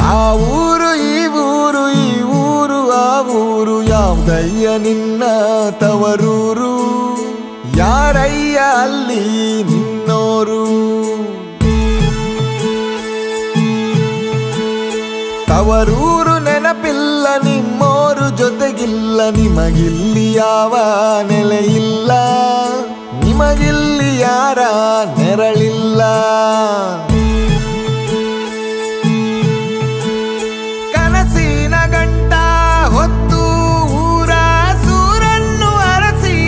ಆ ಊರು ಈ ಊರು ಈ ಊರು ಆ ಊರು ಯಾವ್ದಯ್ಯ ನಿನ್ನ ತವರೂರು ಯಾರಯ್ಯ ಅಲ್ಲಿ ನಿನ್ನೋರು ತವರೂರು ನೆನಪಿಲ್ಲ ನಿಮ್ಮೋರು ಜೊತೆಗಿಲ್ಲ ನಿಮಗಿಲ್ಲಿ ಯಾವ ನೆಲೆಯಿಲ್ಲ ನಿಮಗಿಲ್ಲಿ ಯಾರ ನೆರಳಿಲ್ಲ ಕನಸಿನ ಗಂಟ ಹೊತ್ತು ಊರ ಸೂರನ್ನು ಅರಸಿ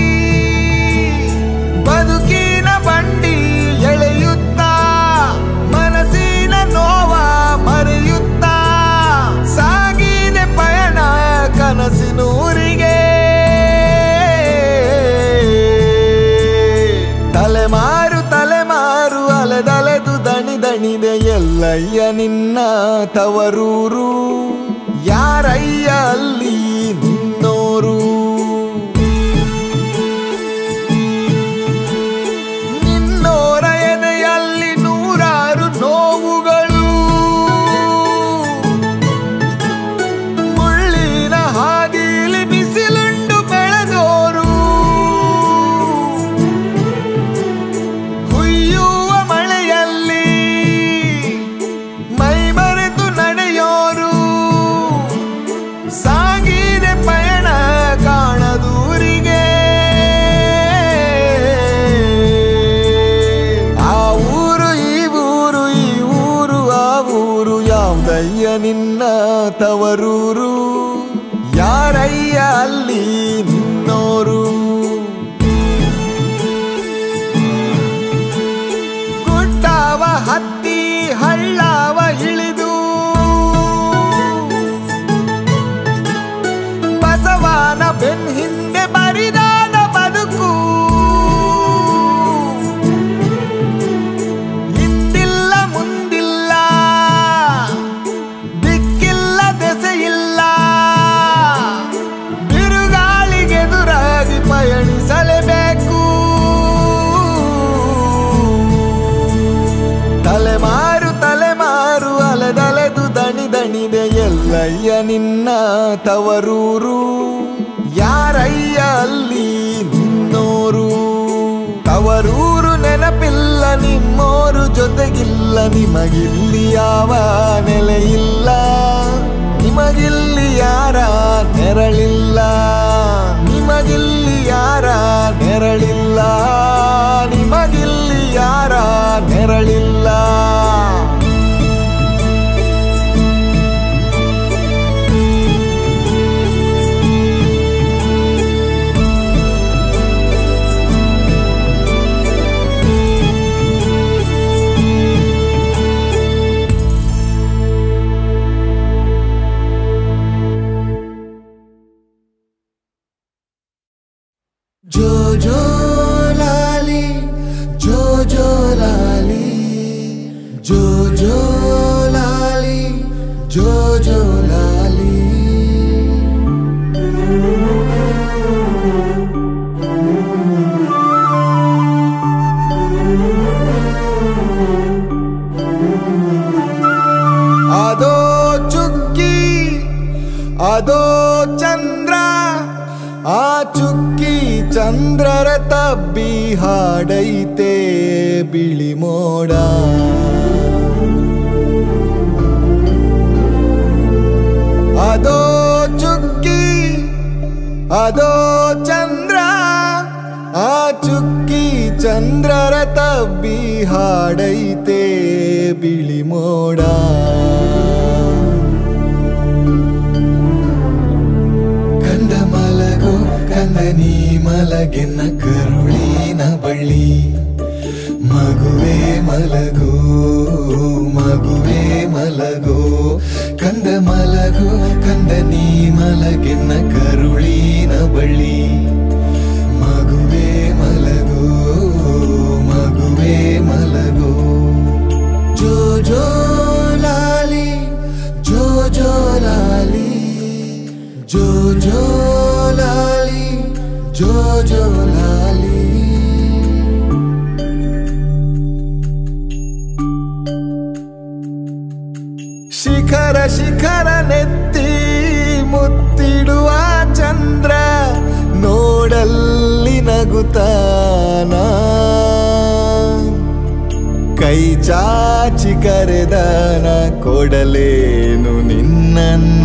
ಬದುಕಿನ ಬಂಡಿ ಎಳೆಯುತ್ತಾ ಮನಸ್ಸಿನ ನೋವ ಮರೆಯುತ್ತಾ ಸಾಗಿದೆ ಪಯಣ ಕನಸಿನೂರಿಗೆ ತಲೆಮಾರು ತಲೆಮಾರು ಅಲೆದಲೆದು ದಣಿ ದಣಿದೆ ಎಲ್ಲಯ್ಯ ನಿನ್ನ ತವರೂರು ಯಾರಯ್ಯ ಅಲ್ಲಿ ನಿನ್ನೋರು ನಿನ್ನೋರ ಎದೆಯಲ್ಲಿ ನೂರಾರು ನೋವುಗಳು ಮುಳ್ಳಿನ ಹಾದಿಲಿ ಬಿಸಿಲುಂಡು ಬೆಳೆದೋರು ಹುಯ್ಯುವ ಮಳೆಯಲ್ಲಿ ಮೈ ಮರೆತು ನಡೆಯೋರು ಸಾಗಿದೆ ಪಯಣ ಕಾಣದೂರಿಗೆ ಆ ಊರು ಈ ಊರು ಈ ಊರು ಆ ಊರು ಯಾವ್ದಯ್ಯ ನಿನ್ನ ತವರೂರು ಯಾರಯ್ಯ ಅಲ್ಲಿ ನಿನ್ನೋರು ಗುಡ್ಡಾವ ಹತ್ತಿ ಹಳ್ಳಾವ ಇಳಿದು ಬಸವನ ಬೆನ್ ಹಿಂದೆ ಬರಿದಾದ ಬದುಕು ಹಿಂದಿಲ್ಲ ಮುಂದಿಲ್ಲ ದಿಕ್ಕಿಲ್ಲ ದೆಸೆಯಿಲ್ಲ ಬಿರುಗಾಳಿಗೆದುರಾಗಿ ಪಯಣಿಸಲೇಬೇಕು ತಲೆಮಾರು ತಲೆಮಾರು ಅಲೆದಲೆದು ದಣಿ ದಣಿದೆ ಎಲ್ಲಯ್ಯ ನಿನ್ನ ತವರೂರು ಯಾರಯ್ಯ ಅಲ್ಲಿ ನಿನ್ನೋರು ತವರೂರು ನೆನಪಿಲ್ಲ ನಿಮ್ಮೋರು ಜೊತೆಗಿಲ್ಲ ನಿಮಗಿಲ್ಲಿ ಯಾವ ನೆಲೆಯಿಲ್ಲ ನಿಮಗಿಲ್ಲಿ ಯಾರ ನೆರಳಿಲ್ಲ ನಿಮಗಿಲ್ಲಿ ಯಾರ ನೆರಳಿಲ್ಲ ನಿಮಗಿಲ್ಲಿ ಯಾರ ನೆರಳಿಲ್ಲ ಜೋ ಜೋ ಲಾಲಿ ಜೋ ಜೋ ಲಾಲಿ ಜೋ ಜೋ ಲಾಲಿ ಜೋ ಜೋ ಲಾಲಿ ಅದೋ ಚುಕ್ಕಿ ಅದೋ ಚಂದ್ರ ಆ ಚುಕ್ಕಿ ಚಂದ್ರರ ತಬ್ಬಿ ಹಾಡೈತೆ ಬಿಳಿ ಮೋಡ ಅದೋ ಚುಕ್ಕಿ ಅದೋ ಚಂದ್ರ ಆ ಚುಕ್ಕಿ ಚಂದ್ರರ ತಬ್ಬಿ ಹಾಡೈತೆ ಬಿಳಿ ಮೋಡ ಕಂದ ಮಲಗು ಕಂದ ನೀ ಮಲಗೆನ್ನ ಕರುಳಿನ ಬಳ್ಳಿ ಮಗುವೆ ಮಲಗು ಮಗುವೆ ಮಲಗು ಕಂದ ಮಲಗು ಕಂದ ನೀ ಮಲಗೆನ್ನ ಕರುಳಿನ ಬಳ್ಳಿ ಮಗುವೆ ಮಲಗು ಮಗುವೆ ಮಲಗು ಜೋ ಜೋ ಲಾಲಿ ಜೋ ಜೋ ಲಾಲಿ ಜೋ ಜೋ ಲಾಲಿ ಜೋ ಜೋ ಲಾಲಿ ಶಿಖರ ಶಿಖರ ನೆತ್ತಿ ಮುತ್ತಿಡುವ ಚಂದ್ರ ನೋಡಲ್ಲಿ ನಗುತ್ತಾನ ಕೈ ಚಾಚಿ ಕರೆದಾನ ಕೊಡಲೇನು ನಿನ್ನನ್ನ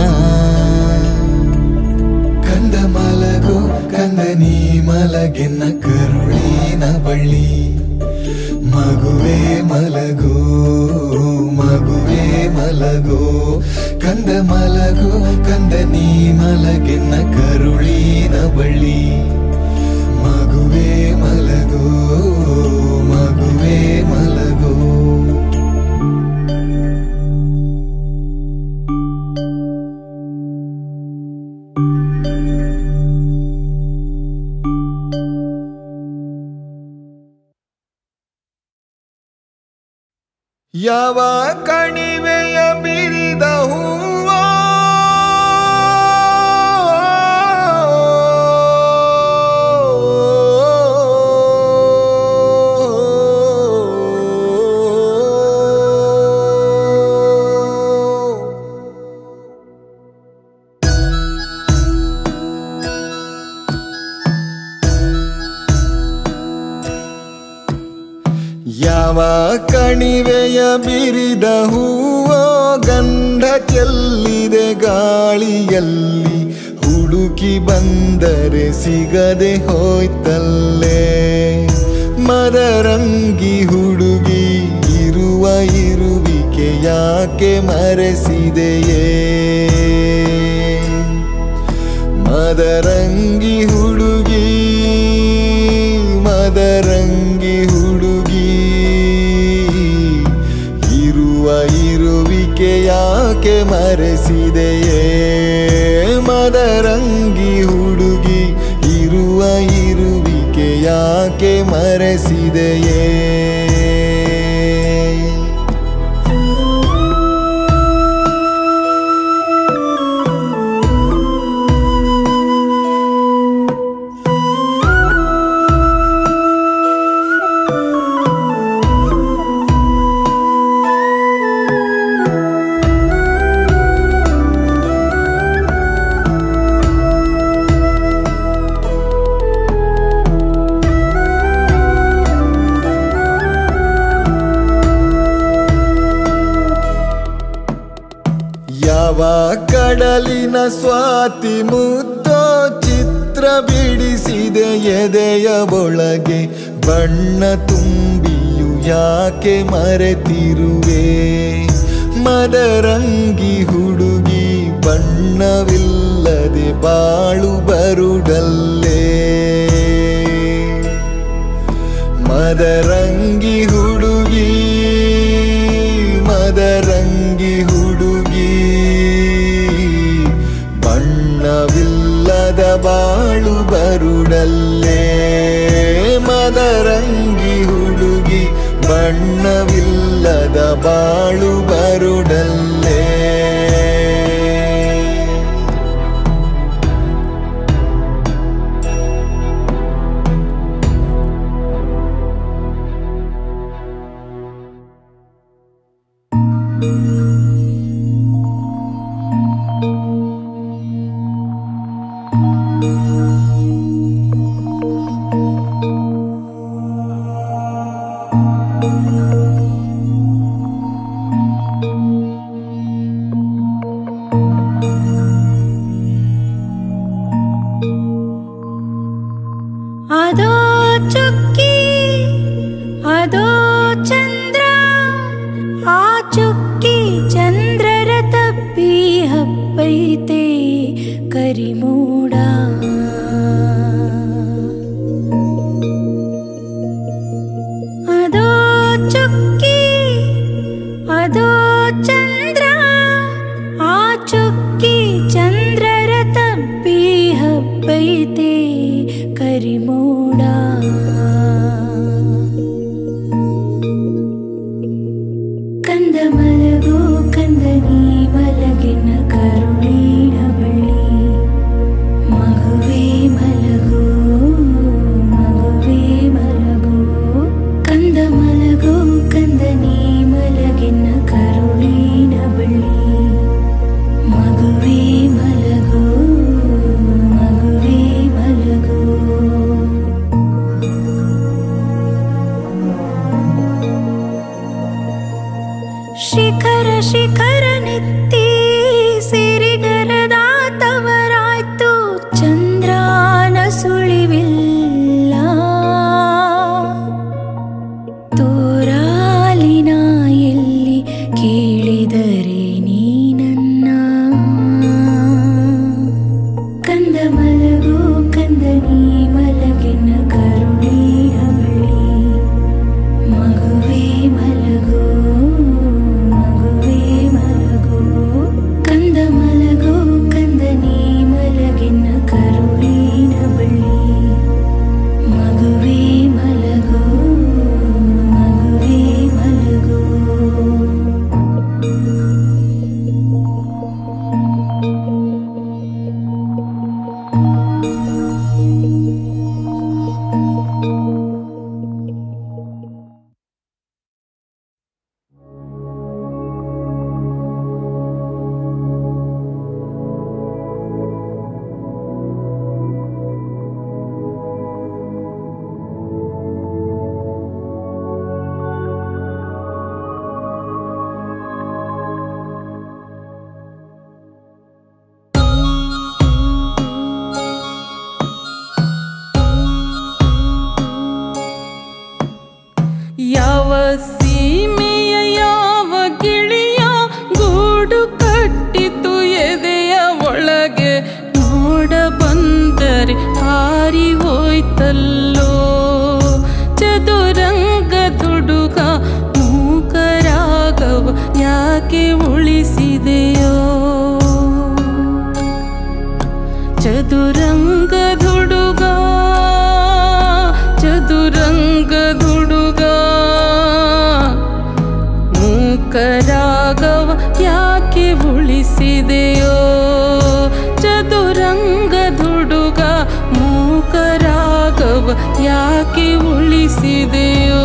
ಕಂದ ಮಲಗು ಕಂದ ನೀ ಮಲಗಿನ ಕರುಳಿನ ಬಳ್ಳಿ ಮಗುವೆ ಮಲಗು ಮಗುವೆ ಮಲಗು ಕಂದ ಮಲಗು ಕಂದ ನೀ ಮಲಗಿನ ಕರುಳಿನ ಬಳ್ಳಿ ಮಗುವೆ ಮಲಗು ಮಗುವೆ ಮಲಗು ಯಾವ ಕಣಿವೆಯ ಬಿರಿದ ಹೂವ ಯಾವ ಕಣಿವೆಯ ಬಿರಿದ ಹೂವೋ ಗಂಧ ಚೆಲ್ಲಿದೆ ಗಾಳಿಯಲ್ಲಿ ಹುಡುಕಿ ಬಂದರೆ ಸಿಗದೆ ಹೋಯ್ತಲ್ಲೇ ಮದರಂಗಿ ಹುಡುಗಿ ಇರುವ ಇರುವಿಕೆ ಯಾಕೆ ಮರೆಸಿದೆಯೇ ಮದರಂಗಿ ಹುಡುಗಿ ಮದರಂಗಿ ಹುಡುಗಿ ಇರುವ ಇರುವಿಕೆ ಯಾಕೆ ಮರೆಸಿದೆಯೇ ಮದರಂಗಿ ಹುಡುಗಿ ಇರುವ ಇರುವಿಕೆ ಯಾಕೆ ಮರೆಸಿದೆಯೇ ಯಾವ ಕಡಲಿನ ಸ್ವಾತಿ ಮುದ್ದೋ ಚಿತ್ರ ಬಿಡಿಸಿದೆ ಎದೆಯ ಒಳಗೆ ಬಣ್ಣ ತುಂಬಿಯು ಯಾಕೆ ಮರೆತಿರುವೆ ಮದರಂಗಿ ಹುಡುಗಿ ಬಣ್ಣವಿಲ್ಲದೆ ಬಾಳು ಬರುಡಲ್ಲೇ ಮದರಂಗಿ ಹುಡುಗಿ ಮದರಂಗಿ ಹುಡುಗಿ ಬಣ್ಣವಿಲ್ಲದ ಬಾಳು ಬರುಡಲ್ಲೇ ಮದರಂಗಿ ಹುಡುಗಿ ಬಣ್ಣವಿಲ್ಲದ ಬಾಳು ಬರುಡಲ್ಲೇ ಅದೋ ಚುಕ್ಕಿ ಅದೋ ಚಂದ್ರ ಆ ಚುಕ್ಕಿ ಚಂದ್ರರ ತಪ್ಪಿ ಹಬ್ಬೈತೆ ಕರಿಮೂಡ ಅದೋ ಚುಕ್ಕಿ ಅದೋ ಚಂದ್ರ ಆ ಚುಕ್ಕಿ ಚಂದ್ರರ ತಪ್ಪಿ ಹಬ್ಬೈತೆ ಕರಿಮೋಡ ಕಂದ ಮಲಗೋ ಕಂದ ನೀ ಮಲಗಿನ ಕರುಳಿನ ಬಳಿ ಮಗುವೇ ಮಲಗೋ ಮಗುವೇ ಮಲಗೋ ಕಂದ ಮಲಗೋ ಕಂದ ನೀ ಮಲಗಿನ ಕರುಳಿನ ಶಿಖರ ಶಿಖರ ನೆತ್ತಿ ಸಿರಿಗರದ ತವರಾಯ್ತು ಚಂದ್ರನ ಸುಳಿವಿಲ್ಲ ತೋರಾಲಿನ ಎಲ್ಲಿ ಕೇಳಿದರೆ ನೀನನ್ನ ಕಂದ ಮಲಗು ಕಂದ ನೀ ಮಲಗಿನ ಕರುಳಿನ ಬಳಿ ಮಗುವೇ ಮಲಗು ಮಗುವೇ ಮಲಗು ಕಂದ ಮಲಗು ಕಂದ ನೀ ಮಲಗಿನ ಕರುಳಿನ ಬಳಿ ಮಗುವೇ ಮಲಗು ಮಗುವೇ ಮಲಗು ಯಾವ ಸೀಮೆಯ ಯಾವ ಗಿಳಿಯ ಗೂಡು ಕಟ್ಟಿತು ಎದೆಯ ಒಳಗೆ ನೋಡ ಬಂದರೆ ಹಾರಿ ಹೋಯ್ತಲ್ಲೋ ಚದುರಂಗ ದುಡುಗ ಮೂಕರಾಗವ ಯಾಕೆ ಉಳಿಸಿದೆಯೋ ಚದುರಂಗ ದುಡುಗ ಚದುರಂಗ ದುಡುಗ ಮೂಕರಾಗವ ಯಾಕೆ ಉಳಿಸಿದೆಯೋ ಚದುರಂಗ ದುಡುಗ ಮೂಕರಾಗವ ಯಾಕೆ ಉಳಿಸಿದೆಯೋ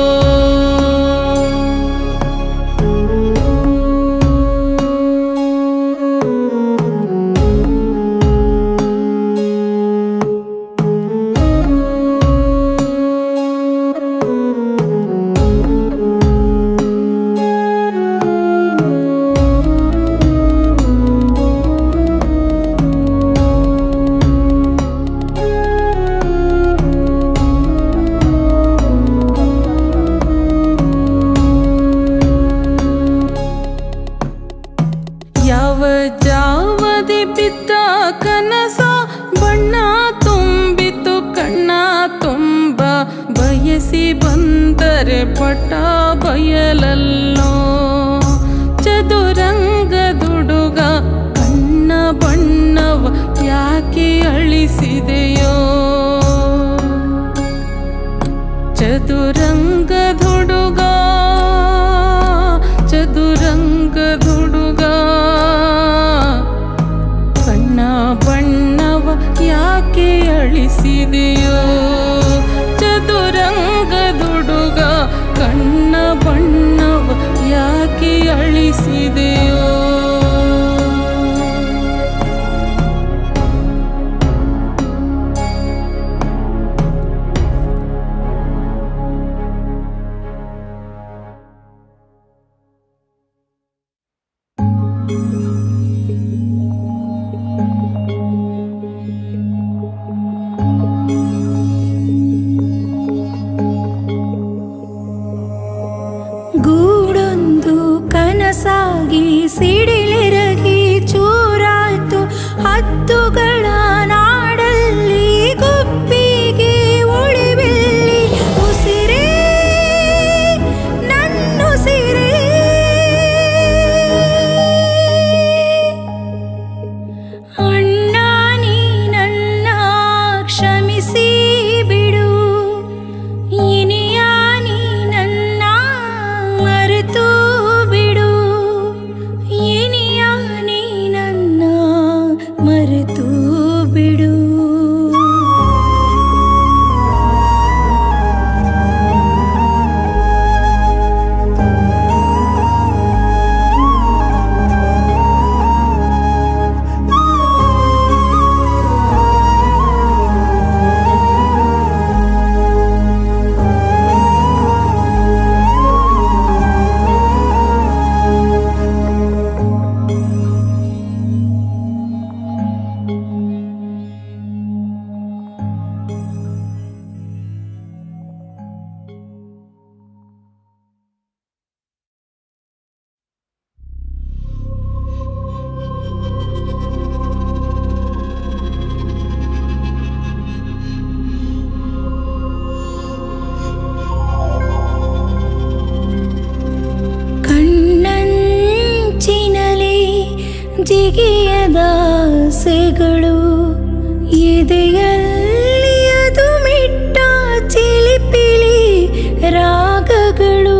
ಯಾವ ಜಾವದಿ ಬಿದ್ದ ಕನಸ ಬಣ್ಣ ತುಂಬಿತು ಕಣ್ಣ ತುಂಬ ಬಯಸಿ ಬಂದರೆ ಪಟ ಬಯಲಲ್ಲೋ ಚದುರಂಗ ದುಡುಗ ಕಣ್ಣ ಬಣ್ಣವ ಯಾಕೆ ಅಳಿಸಿದೆಯೋ ಚದುರಂಗ ದುಡುಗ ಚದುರಂಗ ದುಡುಗ ಕಣ್ಣ ಬಣ್ಣವ ಯಾಕೆ ಅಳಿಸಿದೆಯೋ ಚದುರಂಗ ದುಡುಗ ಕಣ್ಣ ಬಣ್ಣವ ಯಾಕೆ ಜಿಗಿಯದ ಸೆಗಳು ಎದೆಯಲ್ಲಿ ಅದು ಮಿಟ್ಟ ಚಿಲಿಪಿಲಿ ರಾಗಗಳು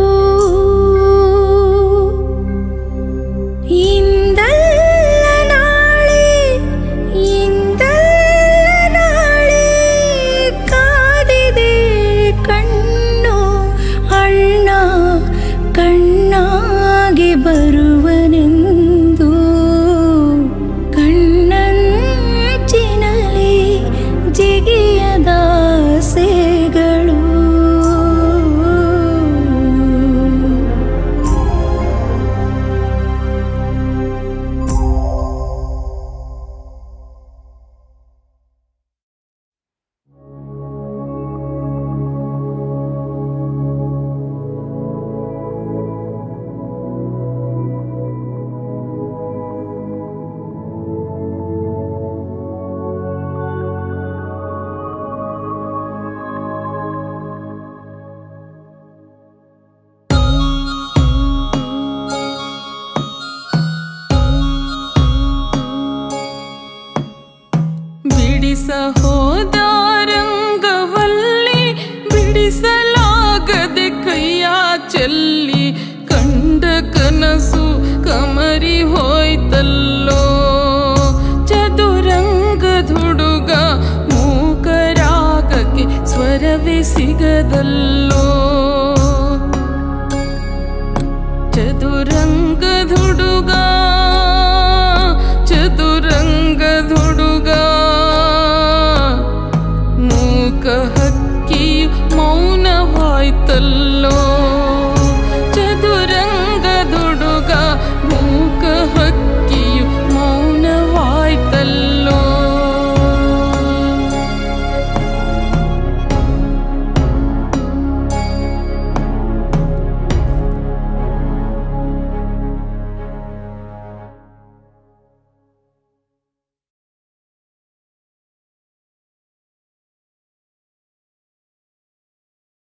ಇಂದಲ್ಲ ನಾಳೆ ಇಂದಲ್ಲ ನಾಳೆ ಕಾದಿದೆ ಕಣ್ಣು ಅಣ್ಣ ಕಣ್ಣಾಗಿ ಬರುವನೆಂದು ಕಣ್ಣಂಚಿನಲ್ಲಿ ಜಿಗಿಯದ ಸೇಗಳು ಬಿಡಿಸ ಹೋದ ರಂಗವಲ್ಲಿ ಬಿಡಿಸಲಾಗದೆ ಕೈಯ ಚೆಲ್ಲಿ ಕಂಡ ಕನಸು ಕಮರಿ ಹೋಯ್ತಲ್ಲೋ ಚದುರಂಗದ ಹುಡುಗ ಮೂಕರಾಗಕ್ಕೆ ಸ್ವರವೇ ಸಿಗದಲ್ಲ